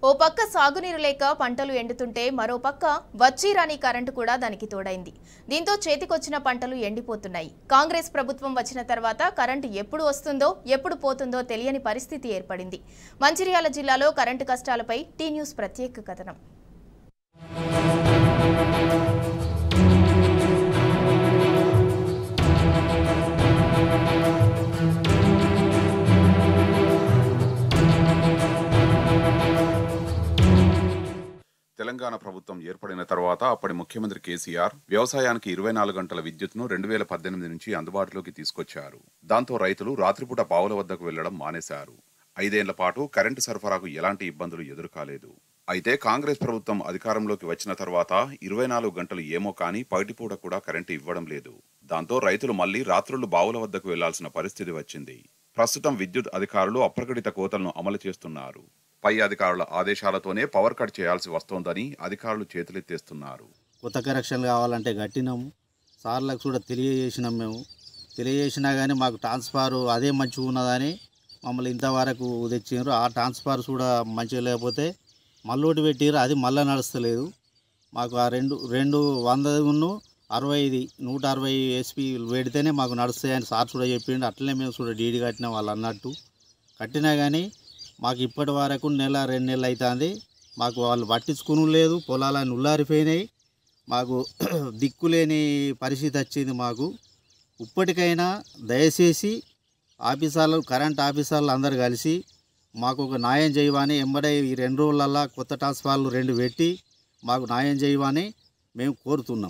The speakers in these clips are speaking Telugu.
ఓ పక్క సాగునీరు లేక పంటలు ఎండుతుంటే మరో పక్క వచ్చీ రాని కరెంటు కూడా దానికి తోడైంది దీంతో చేతికొచ్చిన పంటలు ఎండిపోతున్నాయి కాంగ్రెస్ ప్రభుత్వం వచ్చిన తర్వాత కరెంటు ఎప్పుడు వస్తుందో ఎప్పుడు పోతుందో తెలియని పరిస్థితి ఏర్పడింది మంచిర్యాల జిల్లాలో కరెంటు కష్టాలపై టీ న్యూస్ ప్రత్యేక కథనం తెలంగాణ ప్రభుత్వం ఏర్పడిన తర్వాత అప్పటి ముఖ్యమంత్రి కేసీఆర్ వ్యవసాయానికి ఇరవై నాలుగు గంటల విద్యుత్ను రెండు వేల పద్దెనిమిది నుంచి అందుబాటులోకి తీసుకొచ్చారు దాంతో రైతులు రాత్రిపూట బావుల వద్దకు వెళ్లడం మానేశారు ఐదేళ్ల పాటు కరెంటు సరఫరాకు ఎలాంటి ఇబ్బందులు ఎదురుకాలేదు అయితే కాంగ్రెస్ ప్రభుత్వం అధికారంలోకి వచ్చిన తర్వాత ఇరవై నాలుగు గంటలు ఏమో కానీ పగటిపూట కూడా కరెంటు ఇవ్వడం లేదు దాంతో రైతులు మళ్లీ రాత్రులు బావుల వద్దకు వెళ్లాల్సిన పరిస్థితి వచ్చింది ప్రస్తుతం విద్యుత్ అధికారులు అప్రకటిత కోతలను అమలు చేస్తున్నారు పై అధికారుల ఆదేశాలతోనే పవర్ కట్ చేయాల్సి వస్తోందని అధికారులు చేతులెత్తేస్తున్నారు కొత్త కరెక్షన్లు కావాలంటే కట్టినాము సార్లకు కూడా తెలియజేసినాం మేము తెలియజేసినా కానీ మాకు ట్రాన్స్ఫార్ అదే మంచిగా ఉన్నదని మమ్మల్ని ఇంతవరకు తెచ్చిండ్రు ఆ ట్రాన్స్ఫార్ కూడా మంచిగా లేకపోతే మళ్ళోటి పెట్టిర్రు అది మళ్ళీ నడుస్తలేదు మాకు ఆ రెండు రెండు వంద ఉన్ను అరవై ఐదు నూట అరవై ఎస్పీ పెడితేనే మాకు నడుస్తాయని సార్ కూడా చెప్పిండు అట్లనే మేము కూడా డీడీ కట్టినాం వాళ్ళు అన్నట్టు కట్టినా కానీ మాకు ఇప్పటి వరకు నెల రెండు నెలలు అవుతుంది మాకు వాళ్ళు పట్టించుకుని లేదు పొలాలన్నీ ఉల్లారిపోయినాయి మాకు దిక్కులేని పరిస్థితి వచ్చింది మాకు ఇప్పటికైనా దయచేసి ఆఫీసర్లు కరెంట్ ఆఫీసర్లు అందరు కలిసి మాకు ఒక న్యాయం చేయవని ఎంబడే ఈ రెండు రోజులల్లా కొత్త ట్రాన్స్ఫార్లు రెండు పెట్టి మాకు న్యాయం చేయవని మేము కోరుతున్నాం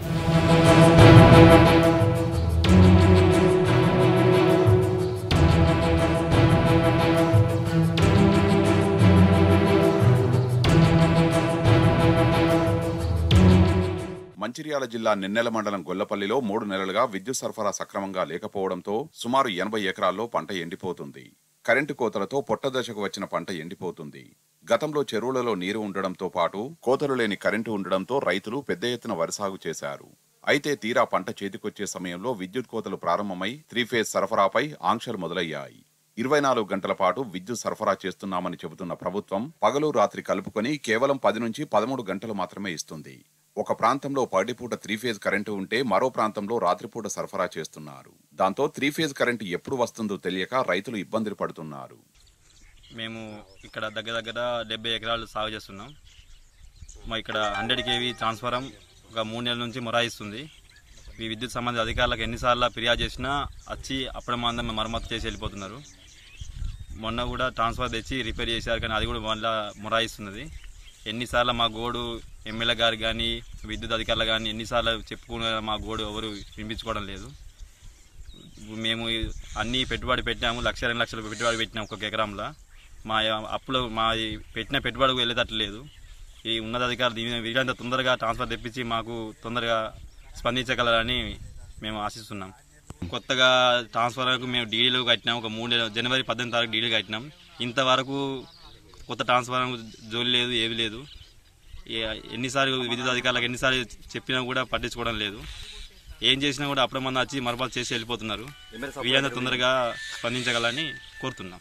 మంచిర్యాల జిల్లా నిన్నెల మండలం గొల్లపల్లిలో మూడు నెలలుగా విద్యుత్ సరఫరా సక్రమంగా లేకపోవడంతో సుమారు ఎనభై ఎకరాల్లో పంట ఎండిపోతుంది కరెంటు కోతలతో పొట్ట దశకు వచ్చిన పంట ఎండిపోతుంది గతంలో చెరువులలో నీరు ఉండడంతో పాటు కోతలు లేని కరెంటు ఉండడంతో రైతులు పెద్ద ఎత్తున వరి సాగు చేశారు అయితే తీరా పంట చేతికొచ్చే సమయంలో విద్యుత్ కోతలు ప్రారంభమై త్రీ ఫేజ్ సరఫరాపై ఆంక్షలు మొదలయ్యాయి ఇరవై నాలుగు గంటల పాటు విద్యుత్ సరఫరా చేస్తున్నామని చెబుతున్న ప్రభుత్వం పగలు రాత్రి కలుపుకొని కేవలం పది నుంచి పదమూడు గంటలు మాత్రమే ఇస్తుంది ఒక ప్రాంతంలో పగటిపూట త్రీ ఫేజ్ కరెంటు ఉంటే మరో ప్రాంతంలో రాత్రిపూట సరఫరా చేస్తున్నారు దాంతో త్రీ ఫేజ్ కరెంటు ఎప్పుడు వస్తుందో తెలియక రైతులు ఇబ్బందులు పడుతున్నారు మేము ఇక్కడ దగ్గర దగ్గర డెబ్బై ఎకరాలు సాగు చేస్తున్నాం మా ఇక్కడ హండ్రెడ్ కేవీ ట్రాన్స్ఫారం ఒక మూడు నెలల నుంచి మొరాయిస్తుంది ఈ విద్యుత్ సంబంధిత అధికారులకు ఎన్నిసార్లు ఫిర్యాదు చేసినా వచ్చి అప్పుడమందం మరమ్మతు చేసి వెళ్ళిపోతున్నారు మొన్న కూడా ట్రాన్స్ఫర్ తెచ్చి రిపేర్ చేశారు కానీ అది కూడా మళ్ళీ మొరాయిస్తున్నది ఎన్నిసార్లు మా గోడు ఎమ్మెల్యే గారు కానీ విద్యుత్ అధికారులు కానీ ఎన్నిసార్లు చెప్పుకున్న మా గోడు ఎవరు వినిపించుకోవడం లేదు మేము ఈ అన్ని పెట్టుబడి పెట్టాము లక్ష రెండు లక్షలు పెట్టుబడి పెట్టినాము ఒక ఎకరంలో మా అప్పులు మా ఈ పెట్టిన పెట్టుబడికి వెళ్ళేటట్లు లేదు ఈ ఉన్నతాధికారులు దీని వీళ్ళంత తొందరగా ట్రాన్స్ఫర్ తెప్పించి మాకు తొందరగా స్పందించగలరని మేము ఆశిస్తున్నాం కొత్తగా ట్రాన్స్ఫర్కు మేము డీడీలు కట్టినాం ఒక మూడు నెలలు జనవరి పద్దెనిమిది తారీఖు డీడీలు కట్టినాం ఇంతవరకు కొత్త ట్రాన్స్ఫర్ జోలి లేదు ఏవి లేదు ఏ- ఎన్నిసార్లు విద్యుత్ అధికారులకు ఎన్నిసార్లు చెప్పినా కూడా పట్టించుకోవడం లేదు ఏం చేసినా కూడా అప్పుడమన్నా వచ్చి మరమ్మతు చేసి వెళ్ళిపోతున్నారు వీళ్ళంతా తొందరగా స్పందించగలని కోరుతున్నాం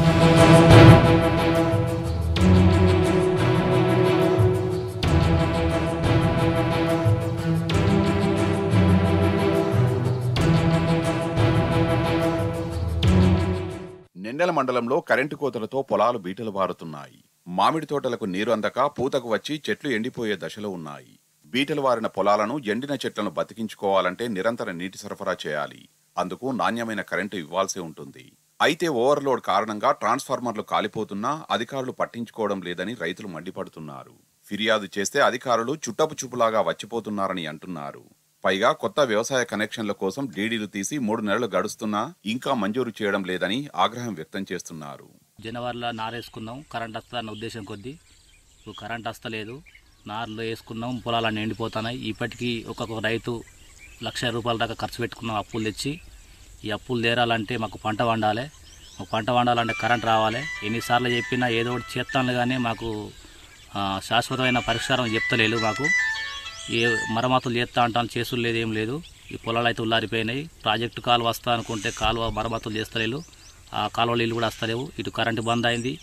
నిన్నెల మండలంలో కరెంటు కోతలతో పొలాలు బీటలు బారుతున్నాయి మామిడి తోటలకు నీరు అందక పూతకు వచ్చి చెట్లు ఎండిపోయే దశలో ఉన్నాయి బీటలు వారిన పొలాలను ఎండిన చెట్లను బతికించుకోవాలంటే నిరంతర నీటి సరఫరా చేయాలి అందుకు నాణ్యమైన కరెంటు ఇవ్వాల్సి ఉంటుంది అయితే ఓవర్లోడ్ కారణంగా ట్రాన్స్ఫార్మర్లు కాలిపోతున్నా అధికారులు పట్టించుకోవడం లేదని రైతులు మండిపడుతున్నారు ఫిర్యాదు చేస్తే అధికారులు చుట్టపు చూపులాగా వచ్చిపోతున్నారని అంటున్నారు పైగా కొత్త వ్యవసాయ కనెక్షన్ల కోసం డీడీలు తీసి మూడు నెలలు గడుస్తున్నా ఇంకా మంజూరు చేయడం లేదని ఆగ్రహం వ్యక్తం చేస్తున్నారు జనవరిలో నారు వేసుకున్నాం కరెంట్ వస్తుంది అన్న ఉద్దేశం కొద్దీ ఇప్పుడు కరెంట్ వస్తలేదు నారులో వేసుకున్నాం పొలాలన్నీ ఎండిపోతున్నాయి ఇప్పటికీ ఒక్కొక్క రైతు లక్ష రూపాయల దాకా ఖర్చు పెట్టుకున్నాం అప్పులు తెచ్చి ఈ అప్పులు తీరాలంటే మాకు పంట వండాలి మాకు పంట వండాలంటే కరెంట్ రావాలి ఎన్నిసార్లు చెప్పినా ఏదో ఒకటి చేస్తాను కానీ మాకు ఆ, శాశ్వతమైన పరిష్కారం చెప్తలేదు మాకు ఏ మరమ్మతులు చేస్తా అంటాను చేసులు లేదు ఏం లేదు ఈ పొలాలు అయితే ఉల్లారిపోయినాయి ప్రాజెక్టు కాలువ వస్తా అనుకుంటే కాలువ మరమ్మతులు చేస్తలేరు ఆ కాలువ నీళ్ళు కూడా వస్తలేవు ఇటు కరెంటు బంద్ అయింది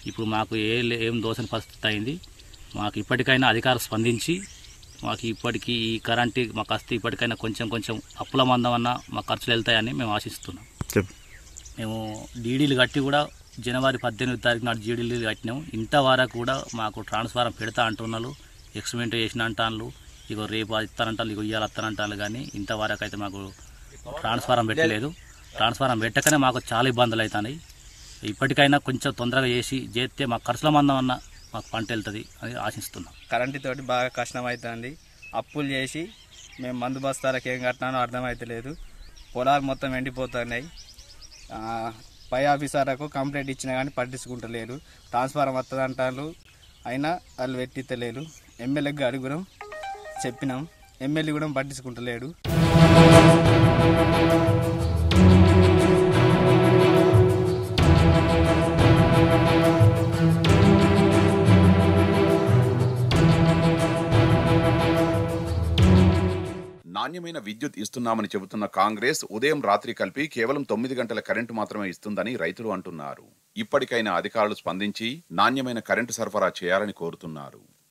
ఇప్పుడు మాకు ఏ లే- ఏం దోసని పరిస్థితి అయింది మాకు ఇప్పటికైనా అధికారులు స్పందించి మాకు ఇప్పటికీ ఈ కరెంట్ మాకు వస్తే ఇప్పటికైనా కొంచెం కొంచెం అప్పుల మందం అన్న మా ఖర్చులు వెళ్తాయని మేము ఆశిస్తున్నాం చెప్పు మేము డీడీలు కట్టి కూడా జనవరి పద్దెనిమిది తారీఖు నాడు జీడీలు కట్టినాం ఇంతవరకు కూడా మాకు ట్రాన్స్ఫారం పెడతా అంటున్నారు ఎక్స్పెరిమెంట్ చేసిన అంటాను ఇగో రేపు అది ఇస్తానంటారు ఇగో ఇవాళ ఇస్తానంటాను కానీ ఇంతవరకు అయితే మాకు ట్రాన్స్ఫారం పెట్టలేదు ట్రాన్స్ఫారం పెట్టకనే మాకు చాలా ఇబ్బందులు అవుతున్నాయి ఇప్పటికైనా కొంచెం తొందరగా చేసి చేస్తే మాకు ఖర్చుల మందం అన్న మాకు పంట వెళ్తుంది అని ఆశిస్తున్నాం కరెంటు తోటి బాగా కష్టం అవుతుంది అప్పులు చేసి మేము మందు బస్తాలకు ఏం కట్టినానో అర్థమవుతలేదు పొలాలు మొత్తం ఎండిపోతున్నాయి ఆ, పై ఆఫీసర్లకు కంప్లైంట్ ఇచ్చినా కానీ పట్టించుకుంటలేరు ట్రాన్స్ఫారం వస్తుంది అంటారు అయినా వాళ్ళు పెట్టిత్తలేరు ఎమ్మెల్యేకి అడుగురం చెప్పినాం ఎమ్మెల్యే కూడా పట్టించుకుంటలేడు నాణ్యమైన విద్యుత్ ఇస్తున్నామని చెబుతున్న కాంగ్రెస్ ఉదయం రాత్రి కలిపి కేవలం తొమ్మిది గంటల కరెంటు మాత్రమే ఇస్తుందని రైతులు అంటున్నారు ఇప్పటికైనా అధికారులు స్పందించి నాణ్యమైన కరెంటు సరఫరా చేయాలని కోరుతున్నారు